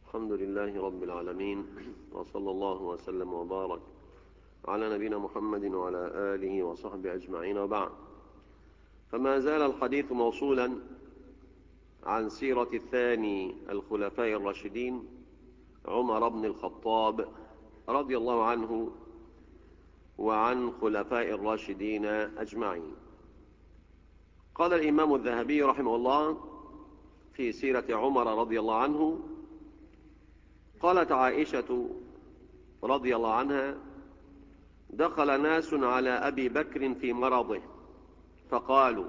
الحمد لله رب العالمين وصلى الله وسلم وبارك على نبينا محمد وعلى آله وصحبه أجمعين وبعد فما زال الحديث موصولا عن سيرة الثاني الخلفاء الراشدين عمر بن الخطاب رضي الله عنه وعن خلفاء الراشدين أجمعين قال الإمام الذهبي رحمه الله في سيرة عمر رضي الله عنه قالت عائشة رضي الله عنها دخل ناس على أبي بكر في مرضه فقالوا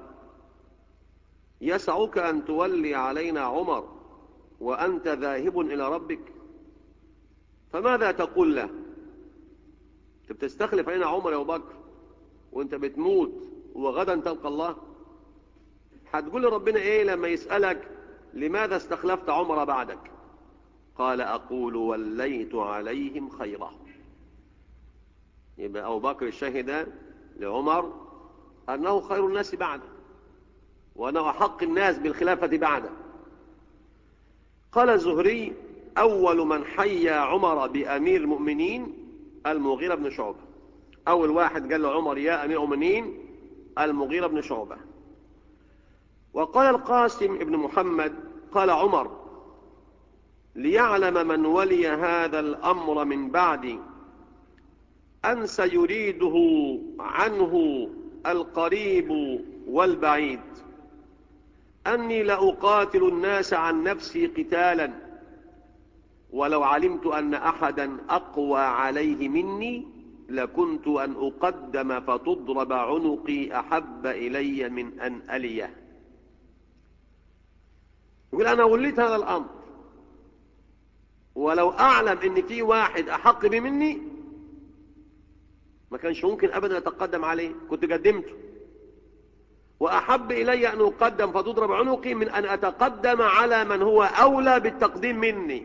يسعك أن تولي علينا عمر وأنت ذاهب إلى ربك فماذا تقول له انت بتستخلف علينا عمر يا أبو بكر وانت بتموت وغدا تلقى الله هتقول لربنا ايه لما يسألك لماذا استخلفت عمر بعدك قال أقول وليت عليهم خيره يبقى أبو بكر شهد لعمر أنه خير الناس بعده وأنه حق الناس بالخلافة بعده قال الزهري أول من حيا عمر بأمير المؤمنين المغيرة بن شعبة أول واحد قال له عمر يا أمير المؤمنين المغيرة بن شعبة وقال القاسم ابن محمد قال عمر ليعلم من ولي هذا الأمر من بعدي أن سيريده عنه القريب والبعيد أني لأقاتل الناس عن نفسي قتالا ولو علمت أن أحدا أقوى عليه مني لكنت أن أقدم فتضرب عنقي أحب إلي من أن أليه يقول أنا وليت هذا الأمر ولو أعلم أن في واحد أحق بي مني ما كانش ممكن أبدا أتقدم عليه كنت قدمته وأحب إلي أن أقدم فتضرب عنقي من أن أتقدم على من هو أولى بالتقديم مني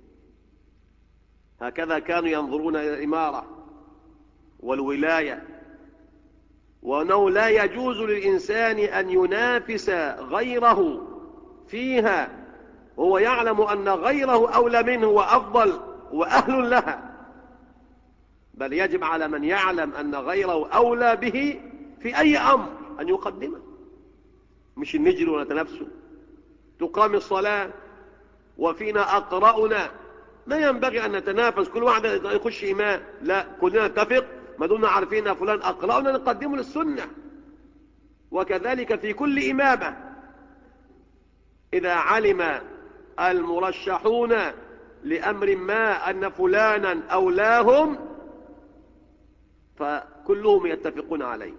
هكذا كانوا ينظرون إلى الإمارة والولاية وأنه لا يجوز للإنسان أن ينافس غيره فيها وهو يعلم أن غيره أولى منه وأفضل وأهل لها بل يجب على من يعلم أن غيره أولى به في أي أمر أن يقدمه مش نجري ونتنافسه تقام الصلاة وفينا أقرأنا ما ينبغي أن نتنافس كل واحد يخش إمام لا كلنا نتفق ما دمنا عارفين فلان أقرأنا نقدمه للسنة وكذلك في كل إمامة إذا علم المرشحون لأمر ما أن فلانا أولاهم فكلهم يتفقون عليه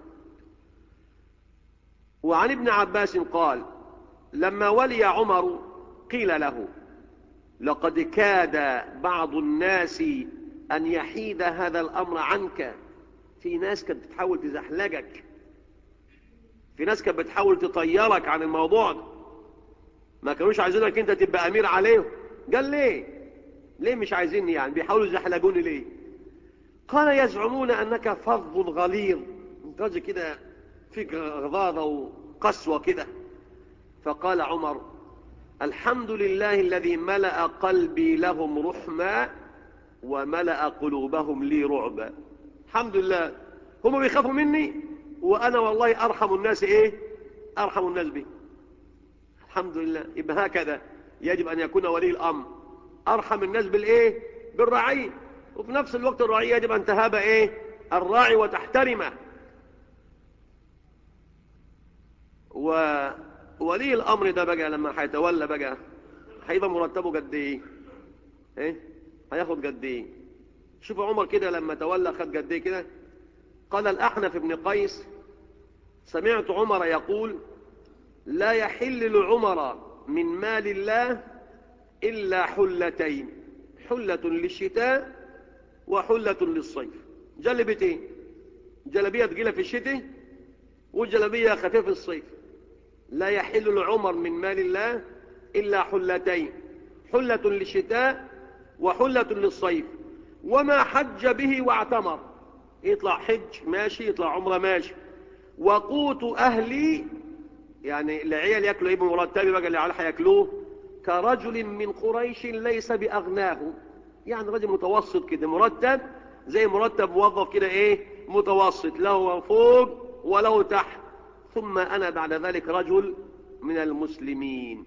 وعن ابن عباس قال لما ولي عمر قيل له لقد كاد بعض الناس أن يحيد هذا الأمر عنك في ناس كانت بتحاول تزحلقك في ناس كانت بتحاول تطيرك عن الموضوع ده ما كانوش عايزينك انت تبقى امير عليهم قال ليه ليه مش عايزيني يعني بيحاولوا يزحلقوني ليه قال يزعمون انك فظ غليظ انت راجل كده فيك غضاضة وقسوة كده فقال عمر الحمد لله الذي ملأ قلبي لهم رحمة وملأ قلوبهم لي رعبا الحمد لله هم بيخافوا مني وأنا والله أرحم الناس إيه أرحم الناس بي الحمد لله يبقى هكذا يجب أن يكون ولي الأمر أرحم الناس بالإيه بالرعية وفي نفس الوقت الرعية يجب أن تهاب إيه الراعي وتحترمه وولي الأمر ده بقى لما هيتولى بقى هيبقى مرتبه قد إيه إيه هياخد قد إيه شوف عمر كده لما تولى خد قد إيه كده قال الأحنف بن قيس سمعت عمر يقول لا يحل لعمر من مال الله إلا حلتين حلة للشتاء وحلة للصيف جلبتين جلبية تقيلة في الشتاء والجلبية خفيفة في الصيف لا يحل لعمر من مال الله إلا حلتين حلة للشتاء وحلة للصيف وما حج به واعتمر يطلع حج ماشي يطلع عمره ماشي وقوت أهلي يعني العيال ياكلوا ايه بمرتبي بقى اللي على هياكلوه كرجل من قريش ليس بأغناه يعني رجل متوسط كده مرتب زي مرتب موظف كده ايه متوسط له فوق وله تحت ثم أنا بعد ذلك رجل من المسلمين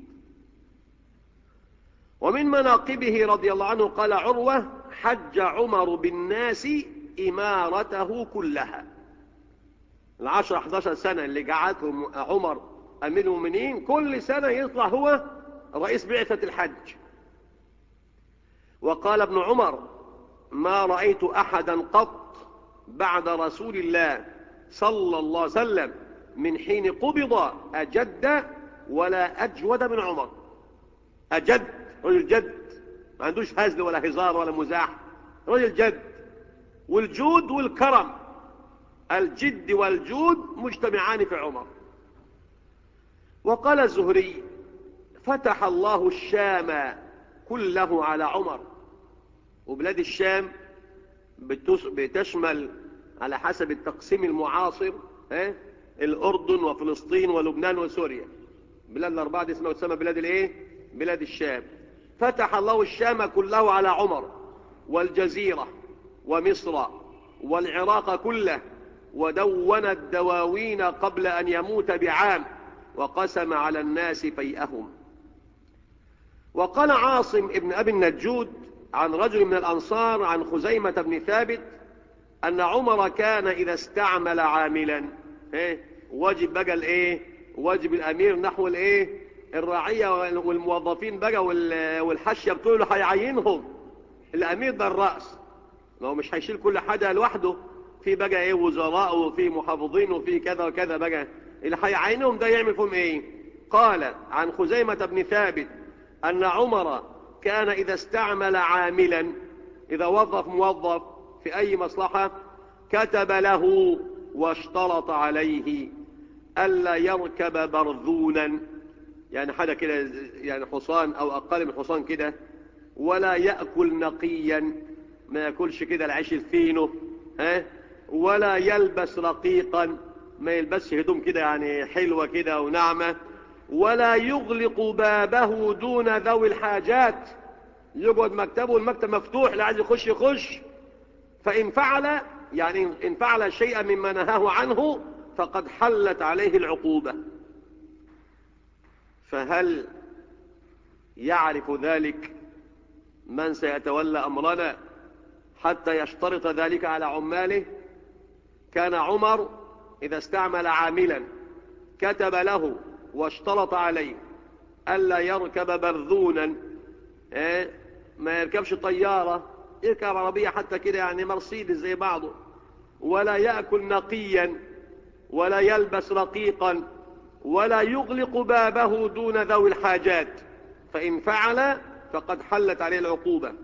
ومن مناقبه رضي الله عنه قال عروة حج عمر بالناس إمارته كلها العشر 11 سنة اللي قعدهم عمر أمير المؤمنين كل سنة يطلع هو رئيس بعثة الحج وقال ابن عمر ما رأيت أحدا قط بعد رسول الله صلى الله عليه وسلم من حين قبض أجد ولا أجود من عمر أجد رجل جد ما عندوش هزل ولا هزار ولا مزاح رجل جد والجود والكرم الجد والجود مجتمعان في عمر وقال الزهري فتح الله الشام كله على عمر وبلاد الشام بتشمل على حسب التقسيم المعاصر اه؟ الأردن وفلسطين ولبنان وسوريا بلاد الأربعة دي اسمها تسمى بلاد الايه بلاد الشام فتح الله الشام كله على عمر والجزيرة ومصر والعراق كله ودون الدواوين قبل أن يموت بعام وقسم على الناس فيئهم وقال عاصم ابن أبي النجود عن رجل من الأنصار عن خزيمة بن ثابت أن عمر كان إذا استعمل عاملا إيه؟ واجب بقى الايه واجب الأمير نحو الايه الراعية والموظفين بقى والحشية بتوعه هيعينهم الأمير ده الرأس ما هو مش هيشيل كل حاجة لوحده في بقى ايه وزراء وفي محافظين وفي كذا وكذا بقى اللي هيعينهم ده يعمل فيهم ايه قال عن خزيمة بن ثابت أن عمر كان إذا استعمل عاملا إذا وظف موظف في أي مصلحة كتب له واشترط عليه ألا يركب برذونا يعني حاجة كده يعني حصان أو أقل من حصان كده ولا يأكل نقيا ما يأكلش كده العيش الفينو ها ولا يلبس رقيقا ما يلبسش هدوم كده يعني حلوة كده وناعمة ولا يغلق بابه دون ذوي الحاجات يقعد مكتبه المكتب مفتوح اللي عايز يخش يخش فإن فعل يعني إن فعل شيئا مما نهاه عنه فقد حلت عليه العقوبة فهل يعرف ذلك من سيتولى أمرنا حتى يشترط ذلك على عماله كان عمر إذا استعمل عاملا كتب له واشترط عليه ألا يركب برذونا إيه؟ ما يركبش طيارة يركب عربية حتى كده يعني مرسيدس زي بعضه ولا يأكل نقيا ولا يلبس رقيقا ولا يغلق بابه دون ذوي الحاجات فإن فعل فقد حلت عليه العقوبة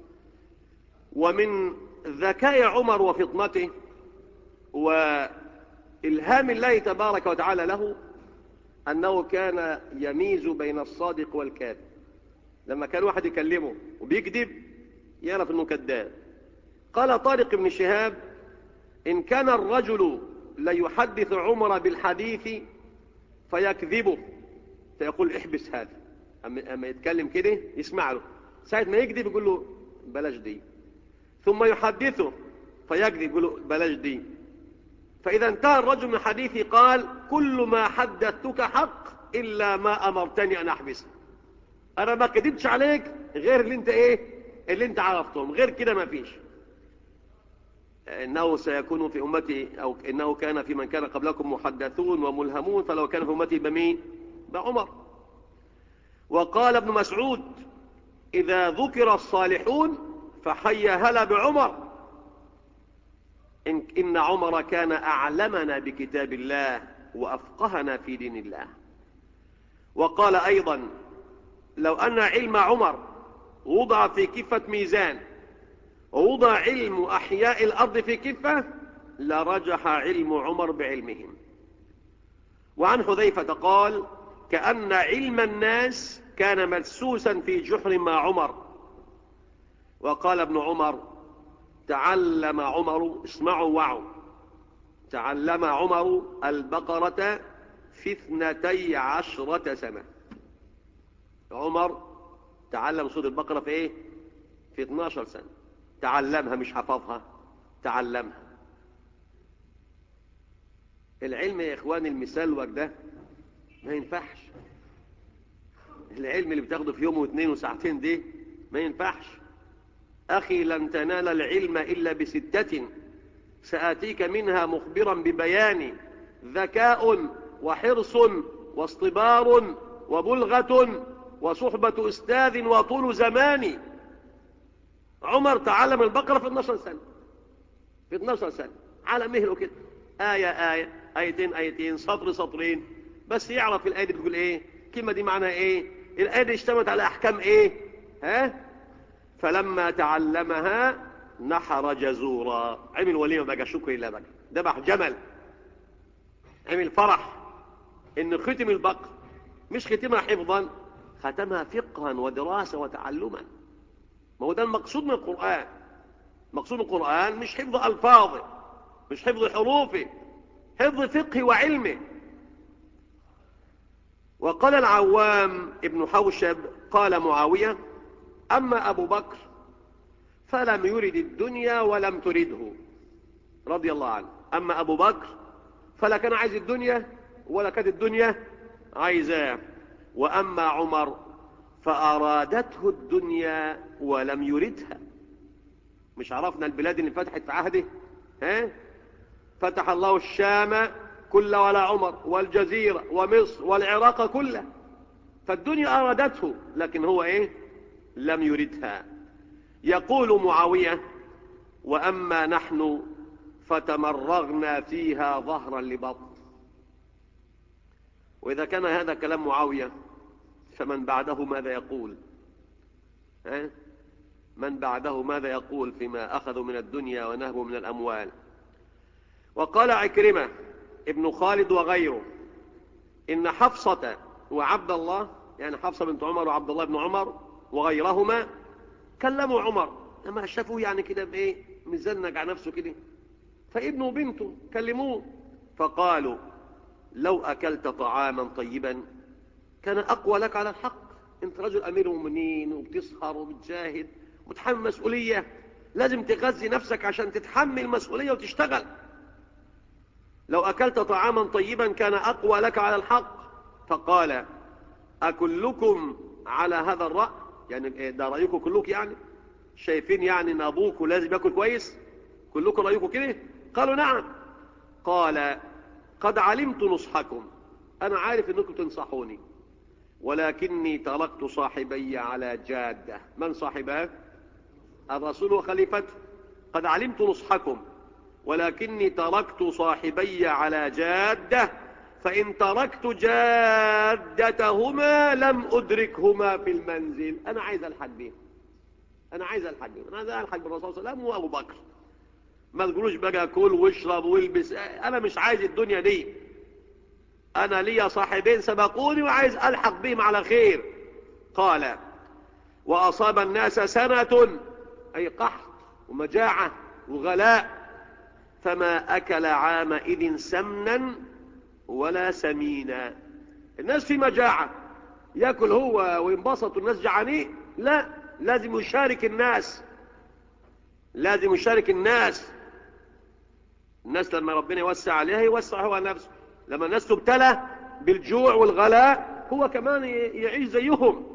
ومن ذكاء عمر وفطنته وإلهام الله تبارك وتعالى له أنه كان يميز بين الصادق والكاذب لما كان واحد يكلمه وبيكذب يعرف أنه كذاب قال طارق بن شهاب إن كان الرجل ليحدث عمر بالحديث فيكذبه فيقول احبس هذا أما يتكلم كده يسمع له ساعة ما يكذب يقول له بلاش دي ثم يحدثه فيكذب يقول له بلاش دي فإذا انتهى الرجل من حديثي قال كل ما حدثتك حق إلا ما أمرتني أن أحبسه أنا ما كذبتش عليك غير اللي انت ايه اللي انت عرفتهم غير كده ما فيش إنه سيكون في أمتي أو إنه كان في من كان قبلكم محدثون وملهمون فلو كان في أمتي بمين بعمر وقال ابن مسعود إذا ذكر الصالحون فحي هلا بعمر إن, إن عمر كان أعلمنا بكتاب الله وأفقهنا في دين الله وقال أيضا لو أن علم عمر وضع في كفة ميزان ووضع علم أحياء الأرض في كفة لرجح علم عمر بعلمهم وعن حذيفة قال كأن علم الناس كان مدسوسا في جحر مع عمر وقال ابن عمر تعلم عمر اسمعوا وعوا تعلم عمر البقرة في اثنتي عشرة سنة عمر تعلم سورة البقرة في ايه في 12 سنة تعلمها مش حفظها تعلمها العلم يا اخواني المسلوك ده ما ينفعش العلم اللي بتاخده في يوم واثنين وساعتين دي ما ينفعش أخي لن تنال العلم إلا بستة سآتيك منها مخبرا ببيان ذكاء وحرص واصطبار وبلغة وصحبة أستاذ وطول زمان عمر تعلم البقرة في 12 سنة في 12 سنة على مهله كده آية آية آيتين آيتين سطر سطرين بس يعرف الآية دي بتقول إيه الكلمة دي معناها إيه الآية دي اشتمت على أحكام إيه ها فلما تعلمها نحر جزورا عمل وليمة بقى شكر الله بقى ذبح جمل عمل فرح إن ختم البقر مش ختمها حفظا ختمها فقها ودراسة وتعلما ما هو ده المقصود من القرآن مقصود القرآن مش حفظ ألفاظه مش حفظ حروفه حفظ فقه وعلمه وقال العوام ابن حوشب قال معاوية أما أبو بكر فلم يرد الدنيا ولم ترده رضي الله عنه أما أبو بكر فلا كان عايز الدنيا ولا كانت الدنيا عايزاه وأما عمر فأرادته الدنيا ولم يردها مش عرفنا البلاد اللي فتحت في عهده ها فتح الله الشام كل ولا عمر والجزيرة ومصر والعراق كله فالدنيا أرادته لكن هو إيه لم يردها يقول معاوية وأما نحن فتمرغنا فيها ظهرا لبطن وإذا كان هذا كلام معاوية فمن بعده ماذا يقول ها؟ من بعده ماذا يقول فيما أخذوا من الدنيا ونهبوا من الأموال وقال عكرمة ابن خالد وغيره إن حفصة وعبد الله يعني حفصة بنت عمر وعبد الله بن عمر وغيرهما كلموا عمر لما شافوه يعني كده بايه مزنج على نفسه كده فابنه وبنته كلموه فقالوا لو أكلت طعاما طيبا كان أقوى لك على الحق انت رجل أمير المؤمنين وبتسهر وبتجاهد وتحمل مسؤولية لازم تغذي نفسك عشان تتحمل مسؤولية وتشتغل لو أكلت طعاما طيبا كان أقوى لك على الحق فقال أكلكم على هذا الرأي يعني ده رأيكم كلكم يعني شايفين يعني ان أبوكم لازم يأكل كويس كلكم رأيكم كده قالوا نعم قال قد علمت نصحكم أنا عارف أنكم تنصحوني ولكني تركت صاحبي على جادة من صاحبه الرسول وخليفته قد علمت نصحكم ولكني تركت صاحبي على جادة فإن تركت جادتهما لم أدركهما في المنزل أنا عايز ألحق بهم أنا عايز ألحق بهم أنا عايز ألحق بالرسول صلى الله عليه وسلم وأبو بكر ما تقولوش بقى كل واشرب والبس أنا مش عايز الدنيا دي أنا لي صاحبين سبقوني وعايز ألحق بهم على خير قال وأصاب الناس سنة أي قحط ومجاعة وغلاء فما أكل عامئذ سمنا ولا سمينا الناس في مجاعة يأكل هو وينبسط والناس جعانين لا لازم يشارك الناس لازم يشارك الناس الناس لما ربنا يوسع عليها يوسع هو نفسه لما الناس تبتلى بالجوع والغلاء هو كمان يعيش زيهم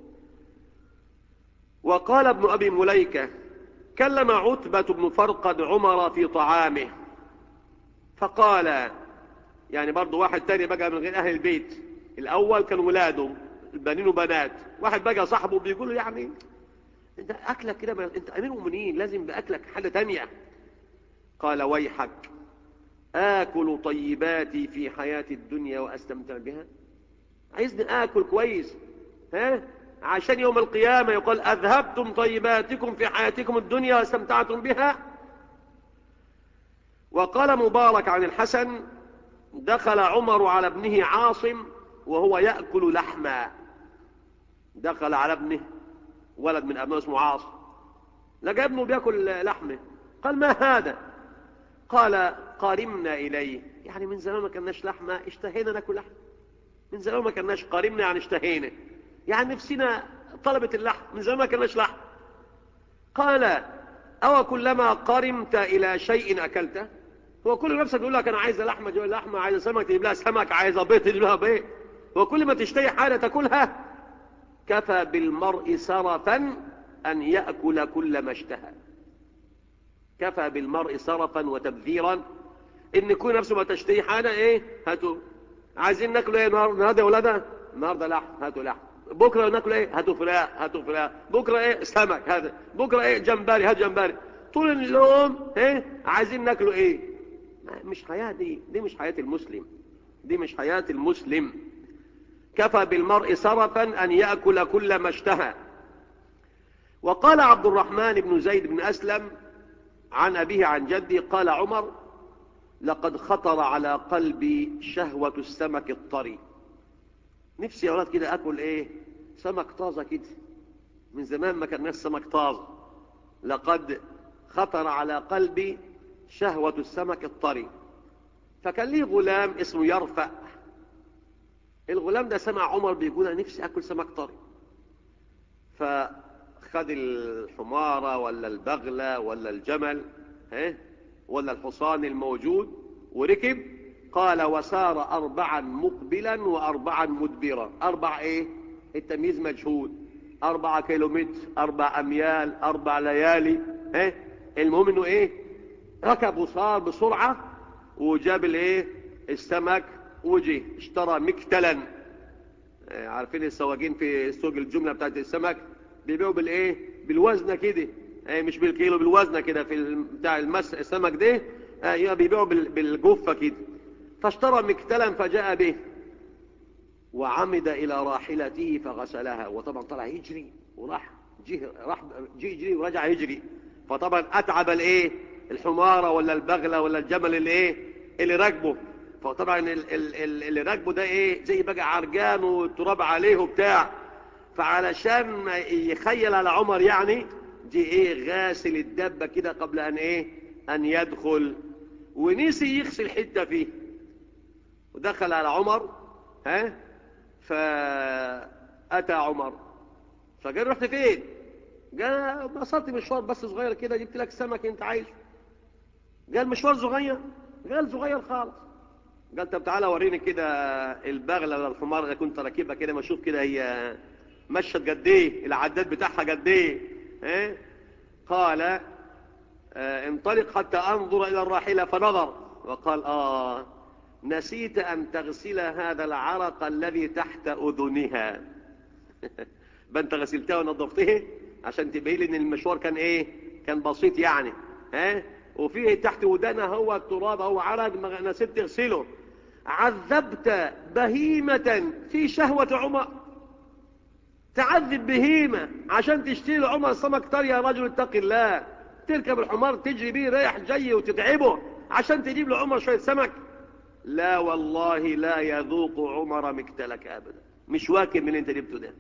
وقال ابن أبي مليكة كلم عتبة بن فرقد عمر في طعامه فقال يعني برضو واحد تاني بقى من غير أهل البيت الأول كان ولاده البنين وبنات واحد بقى صاحبه بيقول له يعني انت أكلك كده انت أمير المؤمنين لازم بأكلك حاجة تانية قال ويحك آكل طيباتي في حياة الدنيا وأستمتع بها عايزني آكل كويس ها عشان يوم القيامة يقول أذهبتم طيباتكم في حياتكم الدنيا واستمتعتم بها وقال مبارك عن الحسن دخل عمر على ابنه عاصم وهو يأكل لحما دخل على ابنه ولد من أبنه اسمه عاصم لقى ابنه بيأكل لحمه قال ما هذا قال قارمنا إليه يعني من زمان ما كناش لحمة اشتهينا ناكل لحمة من زمان ما كناش قارمنا يعني اشتهينا يعني نفسنا طلبت اللحم من زمان ما كناش لحم قال أو كلما قرمت إلى شيء أكلته هو كل نفسك يقول لك أنا عايز لحمة جوا لحمة عايز سمك تجيب لها سمك عايز بيض تجيب لها بيض وكل ما تشتهي حاجة تاكلها كفى بالمرء سرفا أن يأكل كل ما اشتهى كفى بالمرء سرفا وتبذيرا ان يكون نفسه ما تشتهي حاجه ايه هاتوا عايزين ناكل ايه النهارده يا ولادة النهارده لحم هاتوا لحم بكره ناكل ايه هاتوا فراخ هاتوا فراخ بكره ايه سمك هذا بكره ايه جمبري هات جمبري طول اليوم ايه عايزين ناكلوا ايه مش حياه دي دي مش حياه المسلم دي مش حياه المسلم كفى بالمرء سرفا ان ياكل كل ما اشتهى وقال عبد الرحمن بن زيد بن اسلم عن أبيه عن جدي قال عمر لقد خطر على قلبي شهوة السمك الطري نفسي يا ولاد كده أكل إيه سمك طازة كده من زمان ما كان سمك طازة لقد خطر على قلبي شهوة السمك الطري فكان ليه غلام اسمه يرفع الغلام ده سمع عمر بيقول نفسي أكل سمك طري فخد الحمارة ولا البغلة ولا الجمل ها ولا الحصان الموجود وركب قال وسار أربعا مقبلا وأربعا مدبرا أربع إيه التمييز مجهول أربعة كيلومتر أربع أميال أربع ليالي ها المهم إنه إيه ركب وصار بسرعة وجاب الإيه السمك وجه اشترى مكتلا عارفين السواقين في سوق الجملة بتاعت السمك بيبيعوا بالايه بالوزنه كده ايه مش بالكيلو بالوزنه كده في بتاع المس السمك ده ايوه بيبيعوا بالجفه كده فاشترى مكتلا فجاء به وعمد الى راحلته فغسلها وطبعا طلع يجري وراح جه راح جه يجري ورجع يجري فطبعا اتعب الايه الحماره ولا البغله ولا الجمل اللي ايه اللي راكبه فطبعا اللي راكبه ده ايه زي بقى عرجان والتراب عليه وبتاع فعلشان يخيل على عمر يعني دي ايه غاسل الدبة كده قبل ان ايه ان يدخل ونسي يغسل حتة فيه ودخل على عمر ها فأتى عمر فقال رحت فين قال بصرت مشوار بس صغير كده جبت لك سمك انت عايزه قال مشوار صغير قال صغير خالص قال طب تعالى وريني كده البغلة ولا الحمار اللي كنت راكبها كده ما اشوف كده هي مشت قد ايه العداد بتاعها قد ايه اه؟ قال اه انطلق حتى انظر الى الراحلة فنظر وقال اه نسيت ان تغسل هذا العرق الذي تحت اذنها بنت غسلتها ونظفتها عشان تبين لي ان المشوار كان ايه كان بسيط يعني ها اه؟ وفيه تحت ودانها هو التراب هو عرق نسيت تغسله عذبت بهيمة في شهوة عمر تعذب بهيمة عشان تشتري لعمر سمك طري يا رجل اتق الله تركب الحمار تجري بيه رايح جاي وتتعبه عشان تجيب لعمر شوية سمك لا والله لا يذوق عمر مكتلك ابدا مش واكل من اللي انت جبته ده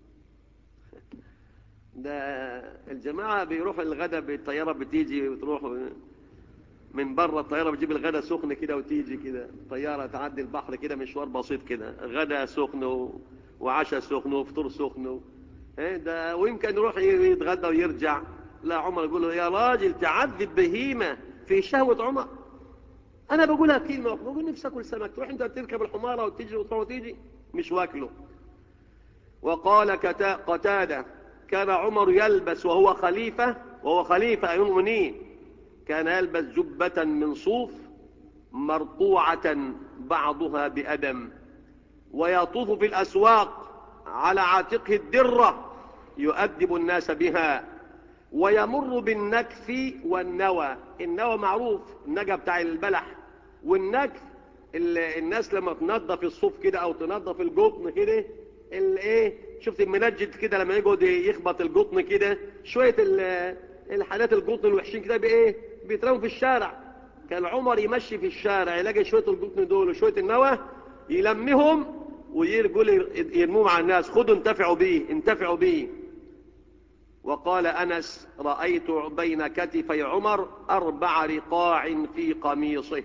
ده الجماعة بيروحوا الغدا بالطيارة بتيجي وتروح من بره الطيارة بتجيب الغدا سخن كده وتيجي كده الطيارة تعدي البحر كده مشوار بسيط كده غدا سخن وعشاء سخن وفطور سخن ايه ده ويمكن يروح يتغدى ويرجع لا عمر يقول له يا راجل تعذب بهيمة في شهوة عمر انا بقولها كلمة بقول نفسي اكل سمك تروح انت تركب الحمارة وتجري وتروح وتيجي مش واكله وقال قتادة كان عمر يلبس وهو خليفة وهو خليفة أيها المؤمنين كان يلبس جبة من صوف مرقوعة بعضها بأدم ويطوف في الأسواق على عاتقه الدرة يؤدب الناس بها ويمر بالنكف والنوى النوى معروف النجا بتاع البلح والنكف الناس لما تنظف الصوف كده او تنظف القطن كده الايه شفت المنجد كده لما يقعد يخبط القطن كده شويه الحالات القطن الوحشين كده بايه بيترموا في الشارع كان عمر يمشي في الشارع يلاقي شويه القطن دول وشويه النوى يلمهم ويقول يرموهم على الناس خدوا انتفعوا بيه انتفعوا بيه وقال أنس رأيت بين كتفي عمر أربع رقاع في قميصه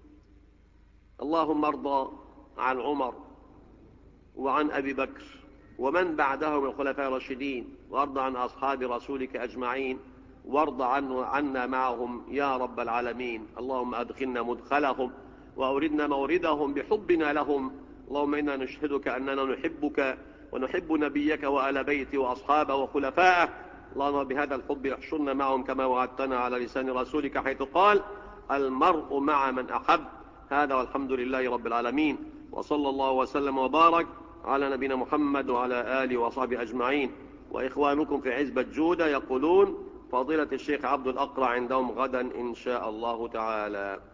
اللهم ارضى عن عمر وعن أبي بكر ومن بعدهم من الخلفاء الراشدين وارض عن أصحاب رسولك أجمعين وارض عنه عنا معهم يا رب العالمين اللهم أدخلنا مدخلهم وأوردنا موردهم بحبنا لهم اللهم إنا نشهدك أننا نحبك ونحب نبيك وآل بيته وأصحابه وخلفائه اللهم بهذا الحب احشرنا معهم كما وعدتنا على لسان رسولك حيث قال المرء مع من أحب هذا والحمد لله رب العالمين وصلى الله وسلم وبارك على نبينا محمد وعلى آله وصحبه أجمعين وإخوانكم في عزبة جودة يقولون فضيلة الشيخ عبد الأقرع عندهم غدا إن شاء الله تعالى